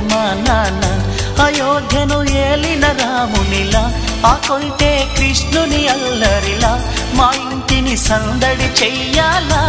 మా నాన్న అయోధ్యను ఏలిన రామునిలా ఆ కొల్టే కృష్ణుని అల్లరిలా మా ఇంటిని సందడి చెయ్యాలా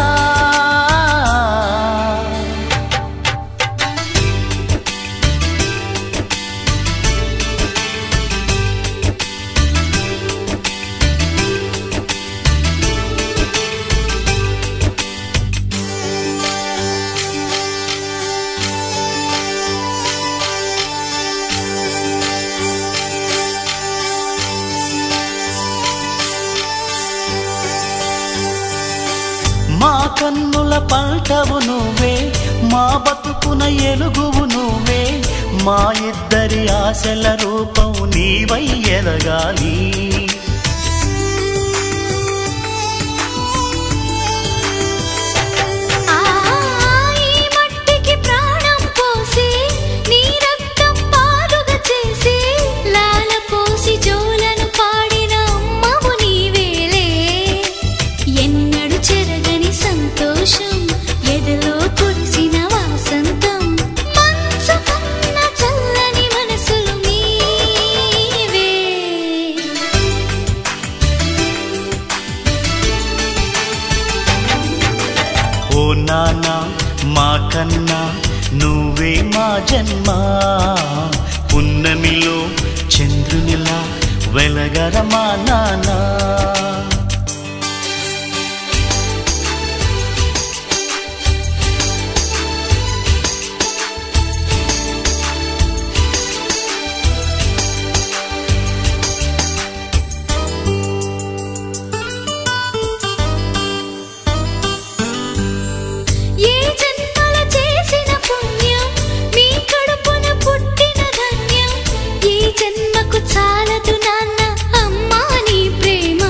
మా కన్నుల పంటవు నువ్వే మా బతుకున ఎలుగువు నువ్వే మా ఇద్దరి ఆశల రూపం నీవై ఎదగాలి ఆ ఈ మట్టికి ప్రాణం పోసి నీ రక్తం పాలుగా చేసి లాల పోసి జోలను పాడిన అమ్మవు నీవేలే ఎన్నడు చెరగని సంతోషం ఎదలో కురిసిన వాసంతం మనసు కన్న చల్లని మనసులు నీవే ఓ నాన్న మా కన్నా నువ్వే మా జన్మ పున్నమిలో చంద్రునిలా వెలగర మా నాన్న ఏ జన్మల చేసిన పుణ్యం మీ కడుపున పుట్టిన ధన్యం ఈ జన్మకు చాలదు నాన్న అమ్మా నీ ప్రేమ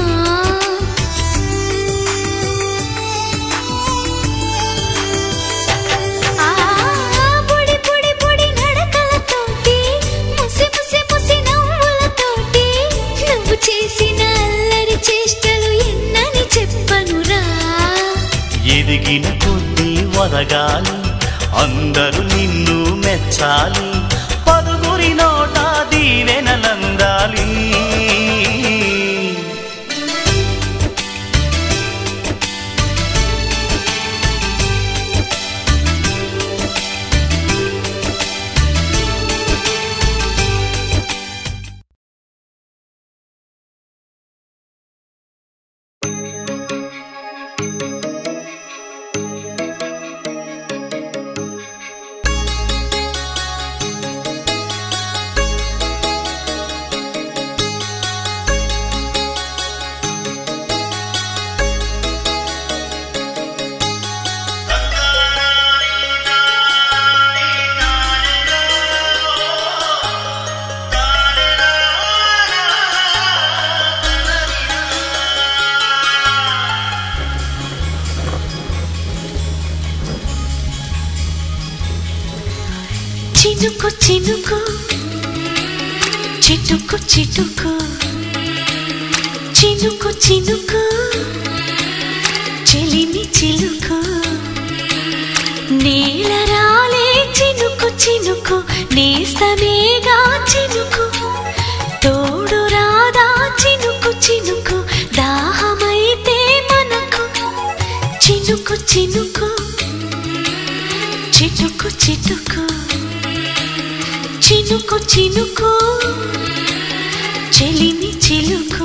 ఆ పొడి పొడి పొడి నడకలతోటి ముసి ముసి ముసి నవ్వులతోటి నువ్వు చేసిన అల్లరి చేష్టలు ఎన్నని చెప్పనురా ఎదిగిన కొద్దీ వదగాలి అందరూ నిన్ను మెచ్చాలి పదుగురి నోట దీవెనలందాలి చినుకు చినుకు చిటుకు చిటుకు చినుకు చినుకు చెలిమి చిలుకు నేల రాలే చినుకు చినుకు నేస్తమేగా చినుకు తోడు రాదా చినుకు చినుకు దాహమైతే మనకు చినుకు చినుకు చిటుకు చిటుకు చినుకు చినుకు చెలిమి చిలుకు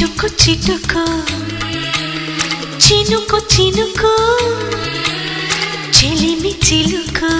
చిటుకు చిటుకు చినుకు చినుకు చెలిమి చిలుకు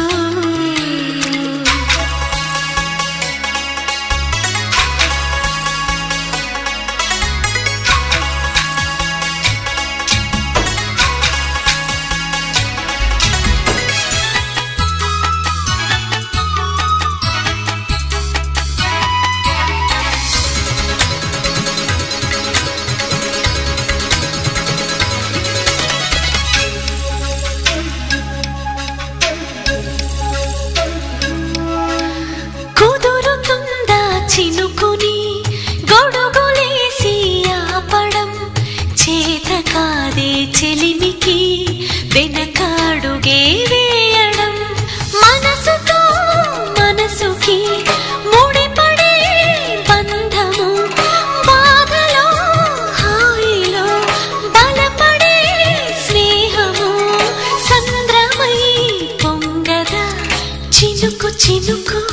కుదురుతుందా చినుకుని గొడుగులేసి ఆపడం చేత కాదే చెలిమికి వెనకాడుగే వేయడం మనసుతో మనసుకి ముడిపడే బంధము బాధలో హాయిలో బలపడే స్నేహము సంద్రమై పొంగదా చినుకు చినుకు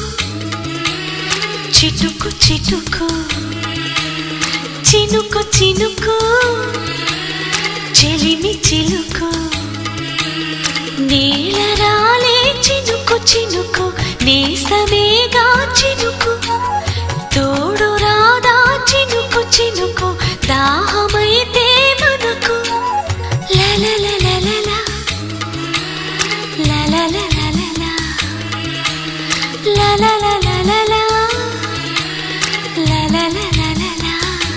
చిటుకు చిటుకు చినుకు చినుకు చెలిమి చిలుకు నేల రాలే చినుకు చినుకు నేసమేగా చినుకు తోడు రాదా చినుకు చినుకు దాహమైతే మనకు లలలలలలా లలలలలలా లలలలలలా లలలలలలా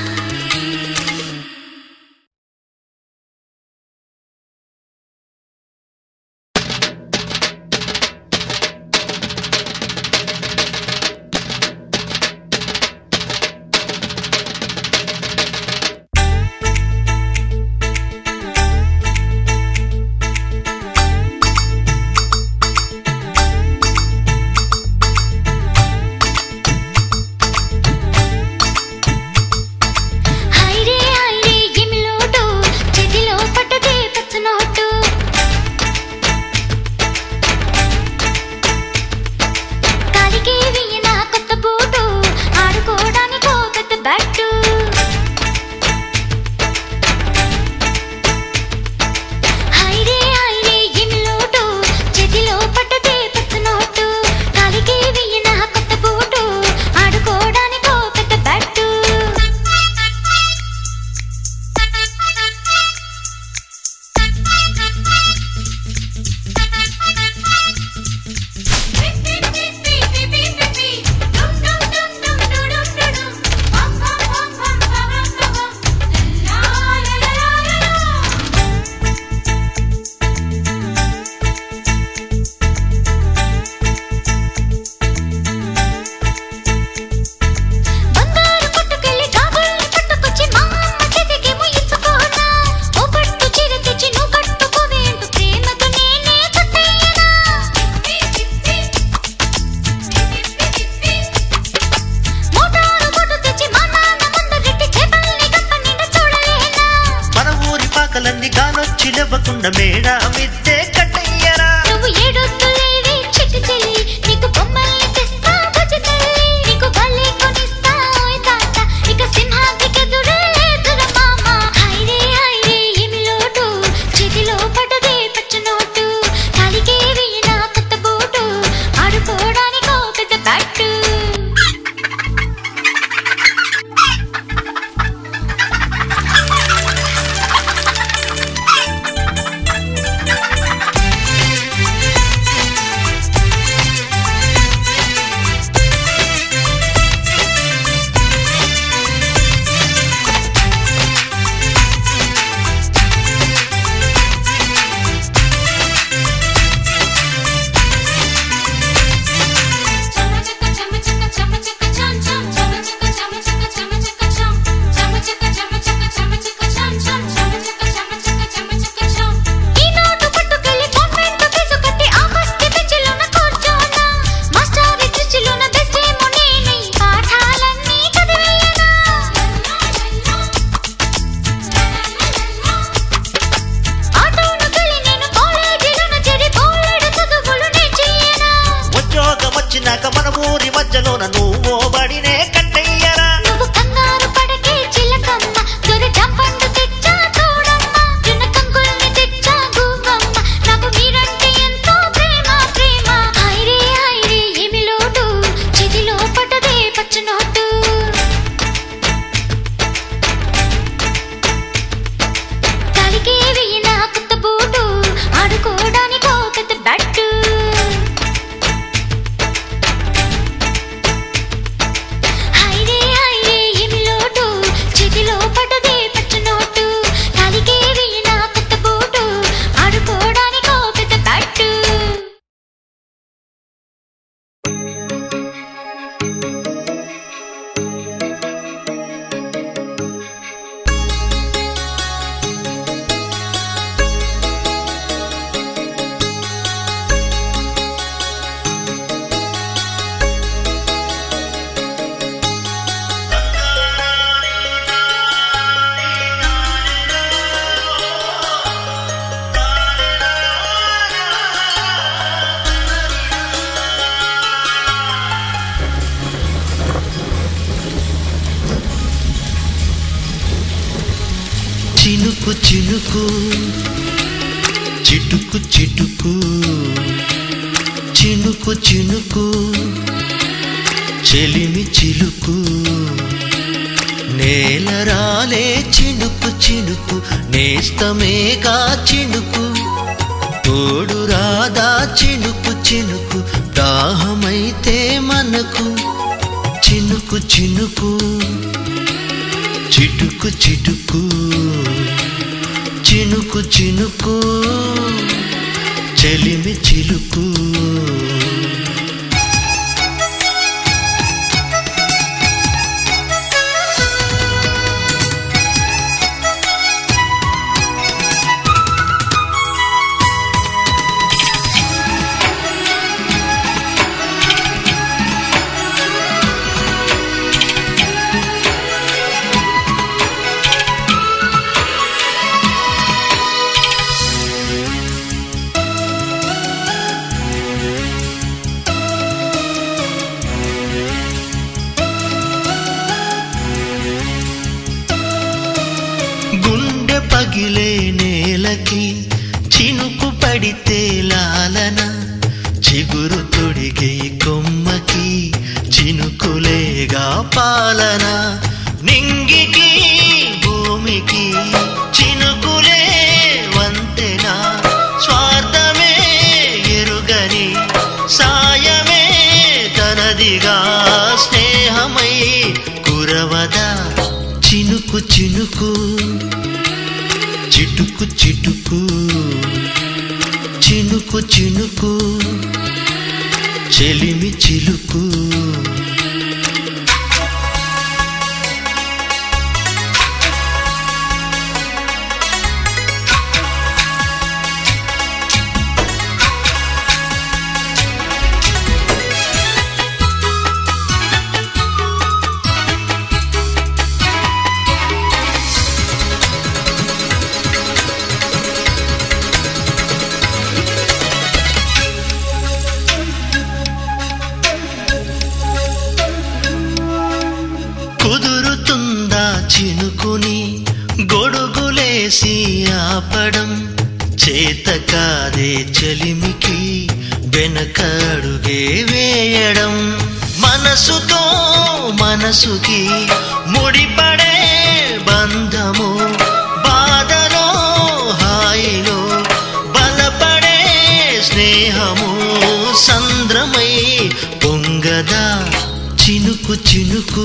హైరే హైరే గిమిలోటు చేతిలో పట్టదే పచ్చనోటు కాలికి వెయ్యిన కొత్త బూటు ఆడుకోవడానికో పెద్ద బ్యాటు హైరే హైరే గిమిలోటు చేతిలో పట్టదే పచ్చనోటు కాలికి వెయ్యిన కొత్త బూటు ఆడుకోవడానికో పెద్ద బ్యాటు బంగారు పట్టుకెళ్ళి గాజుల్ని పట్టుకొచ్చి మా అమ్మ చేతికేమో ఇచ్చుకోనా ఓ పట్టు చీర తెచ్చి నువ్వు కట్టుకోవే అంటూ ప్రేమతో నేనే చుట్టేయనా మోటారు బొట్టు తెచ్చి మా నాన్న ముందరెట్టి చేపల్ని గంప నిండా చూడలేనా మన ఊరి పాకలన్నీ గాలొచ్చి లేవకుండా మేడ మిద్దే కట్టయ్యరా నువ్వు ఏడొద్దులేవి చిట్టి చెల్లి నీకు బొమ్మల్ని తెస్తా బుజ్జి తల్లి నీకు బల్లి కొనిస్తా ఓయ్ తాత ఇక సింహానికి ఎదురే లేదురా మామ హైరే హైరే ఏమి లోటు చేతిలో పడ్డదే పచ్చ నోటు కాలికే వీణ కొత్త బూటు ఆడుకోవడానికో పెద్ద బ్యాటు ఈ నోటు పట్టుకెళ్ళి కాన్వెంట్ ఫీజు కట్టి ఆ బస్తి బెంచిలోన కూర్చోనా మాస్టర్ దృష్టిలోన బెస్ట్ ఏమో నేనే పాఠాలన్నీ చదివేయనా ఆటోనుకెళ్ళి నేను కాలేజీలోన చేరి బోలెడు చదువులు నేర్చేయనా ఉద్యోగం వచ్చినాక మన ఊరి మధ్యలోన నువ్వు బడినే కట్టయ్యరా నువ్వు కంగారు పడకే చిలకమ్మ చినుకు చినుకు చిటుకు చిటుకు చినుకు చినుకు చెలిమి చిలుకు నేల రాలే చినుకు చినుకు నేస్తమేగా చినుకు తోడు రాదా చినుకు చినుకు దాహమైతే మనకు చినుకు చినుకు చిటుకు చిటుకు చినుకు చినుకు చెలిమి చిలుకు గుండె పగిలే నేలకి చినుకు పడితే లాలన చిగురు తొడిగే కొమ్మకి చినుకులేగా పాలన నింగికి భూమికి చినుకులే వంతెన స్వార్థమే ఎరుగని సాయమే తనదిగా స్నేహమై కురవదా చినుకు చినుకు చిటుకు చిటుకు చినుకు చినుకు చెలిమి చిలుకు కుదురుతుందా చినుకుని గొడుగులేసి ఆపడం చేత కాదే చలిమికి వెనకడుగే వేయడం మనసుతో మనసుకి ముడిపడే బంధము బాధలో హాయిలో బలపడే స్నేహము సంద్రమై పొంగదా చినుకు చినుకు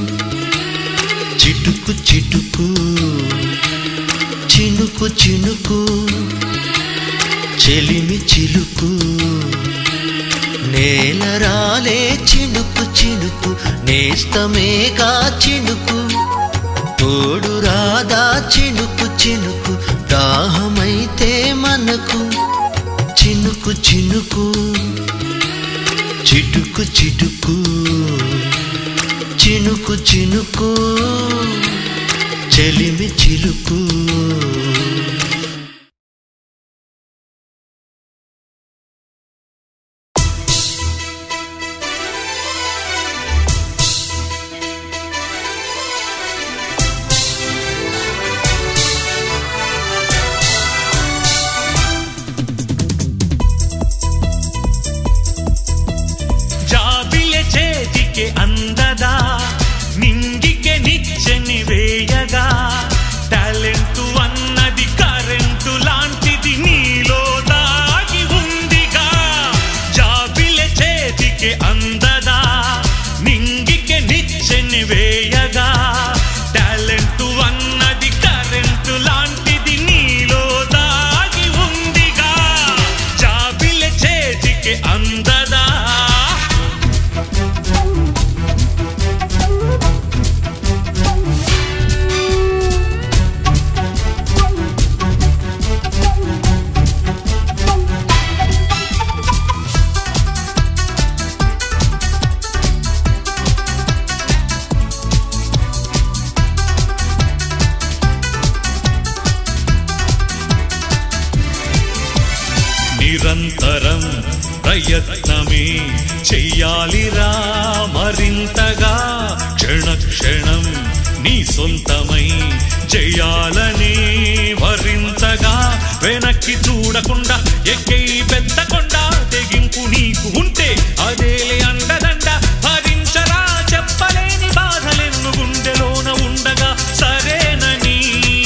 చిటుకు చిటుకు చినుకు చినుకు చెలిమి చిలుకు నేల రాలే చినుకు చినుకు నేస్తమేగా చినుకు తోడు రాదా చినుకు చినుకు దాహమైతే మనకు చినుకు చినుకు చిటుకు చిటుకు చినుకు చినుకు చెలిమి చిలుకు ಜಾಬಿಲೆ చేతికి అందదా నింగికే నిచ్చెని వేయగా టాలెంట్ అన్నది కరెంటు లాంటిది నీలో దాగి ఉందిగా జాబిలె చేతికి అందదా నింగికే నిచ్చెని వేయగా టాలెంట్ అన్నది కరెంటు లాంటిది నీలో దాగి ఉందిగా జాబిలె చేతికి అందదా నిరంతరం ప్రయత్నమే చెయ్యాలిరా మరింతగా క్షణ క్షణం నీ సొంతమై జయాలనే వరించగా వెనక్కి చూడకుండా ఎక్కై పెద్ద కొండ తెగింపు నీకు ఉంటే అదేలే అండదండ భరించరా చెప్పలేని బాధలెన్ను గుండెలోన ఉండగా సరేనని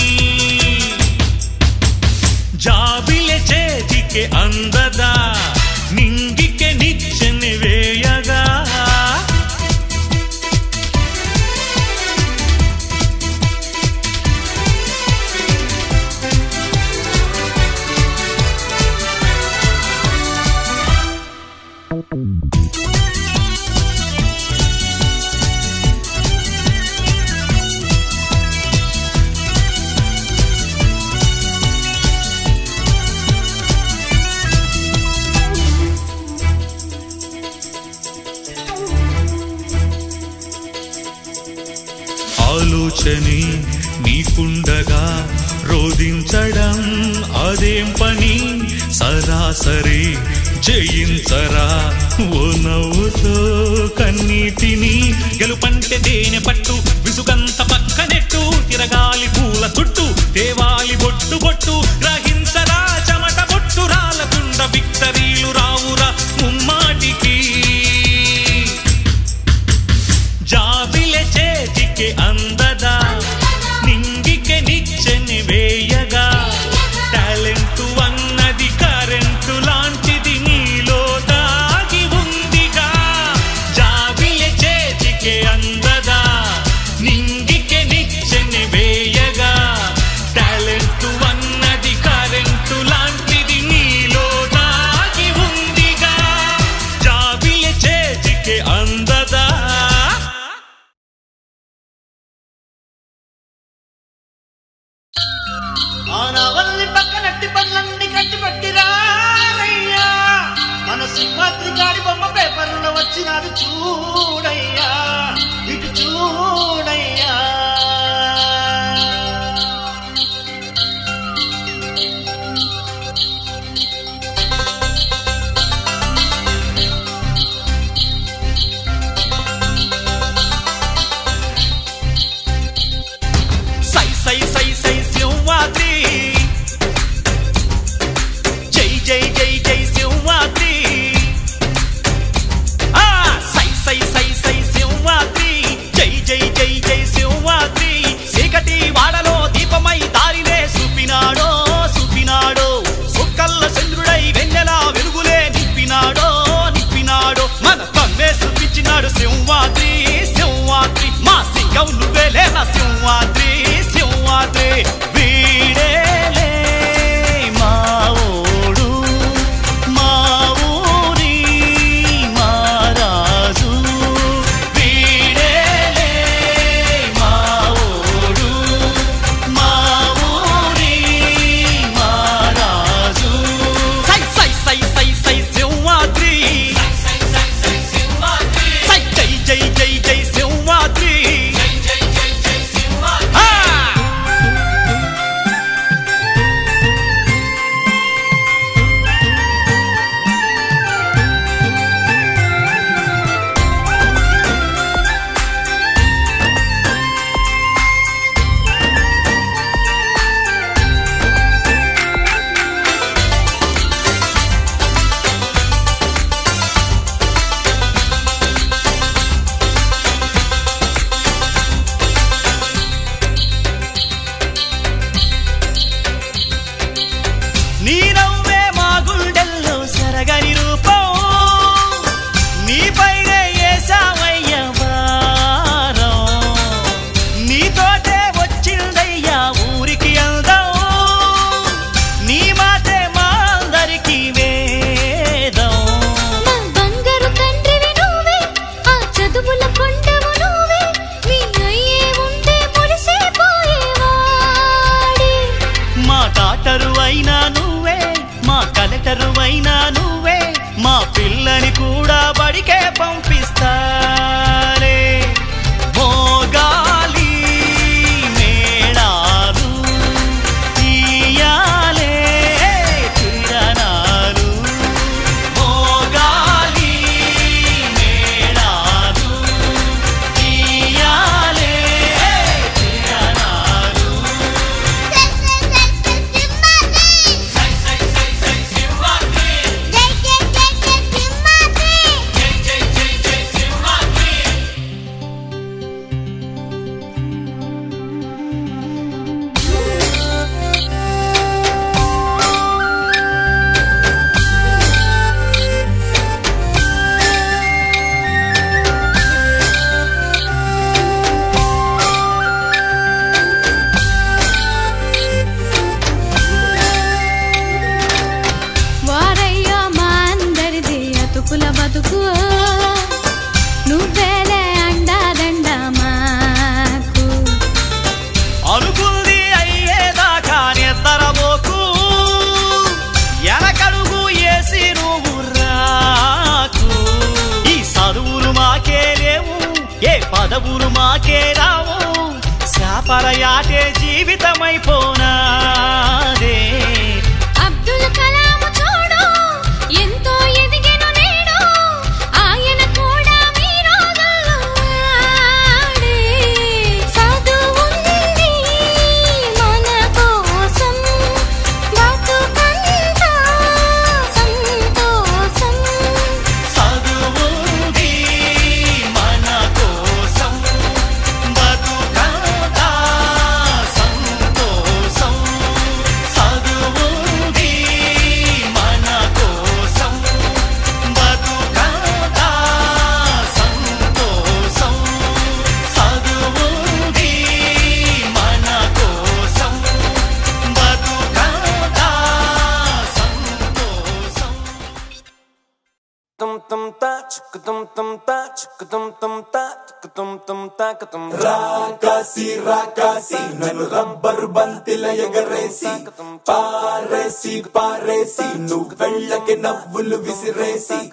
జాబిలె చేతికి అందదా నింగికే నిచ్చెని వేయగా ఆలోచనే నీకుండగా రోధించడం అదేం పని సరాసరి జయించరా ఓ నవ్వుతో కన్నీటిని గెలుపంటే తేనె పట్టు విసుగంత పక్కనెట్టు తిరగాలి పూల చుట్టూ దేవాలి బొట్టు బొట్టు గ్రహించరా చెమట బొట్టు రాలకుండ విక్టరీలు రావురా ముమ్మాటికి జాబిలె చేతికి అందదా నింగికి నిచ్చెని వేయగా టాలెంట్ అన్నది కరెంటు లాంటిది నీలో దాగి ఉందిగా జాబిలె చేతికి అందదా నింగికి నిచ్చెని వేయగా టాలెంట్ అన్నది కరెంటు లాంటిది నీలో దాగి ఉందిగా జాబిలె చేతికి అందదా ఆనవల్లి పక్కనట్టి పనులన్నీ కట్టి పట్టిరారయ్యా మన సింహాద్రి గాడి బొమ్మ పేపర్లో వచ్చినది చూడయ్యా ఇటు చూడయ్యా సై సై సై సై సింహాద్రి జై జై జై జై సింహాద్రి ఆ సై సై సై సై సింహ పరయాటే జీవితమైపోనాదే అబ్దుల్ కలాం చూడు ఎంతో ఎదిగెను నేడు ఆయన కూడా మీ రోజుల్లో ఆడే. చదువుంది మన కోసం బతుకంతా సంతోషం చదువుంది మన కోసం బతుకంతా సంతోషం చదువుంది మన కోసం బతుకంతా సంతోషం చదువుంది మన కోసం బతుకంతా సంతోషం tum tum ta chuk tum tum ta chuk tum tum ta tuk tum tum ta ka tum రాకాసి రాకాసి నన్ను రబ్బరు బంతిల ఎగరేసి పారేసి పారేసి నువ్వు వెళ్ళకి నవ్వులు విసిరేసి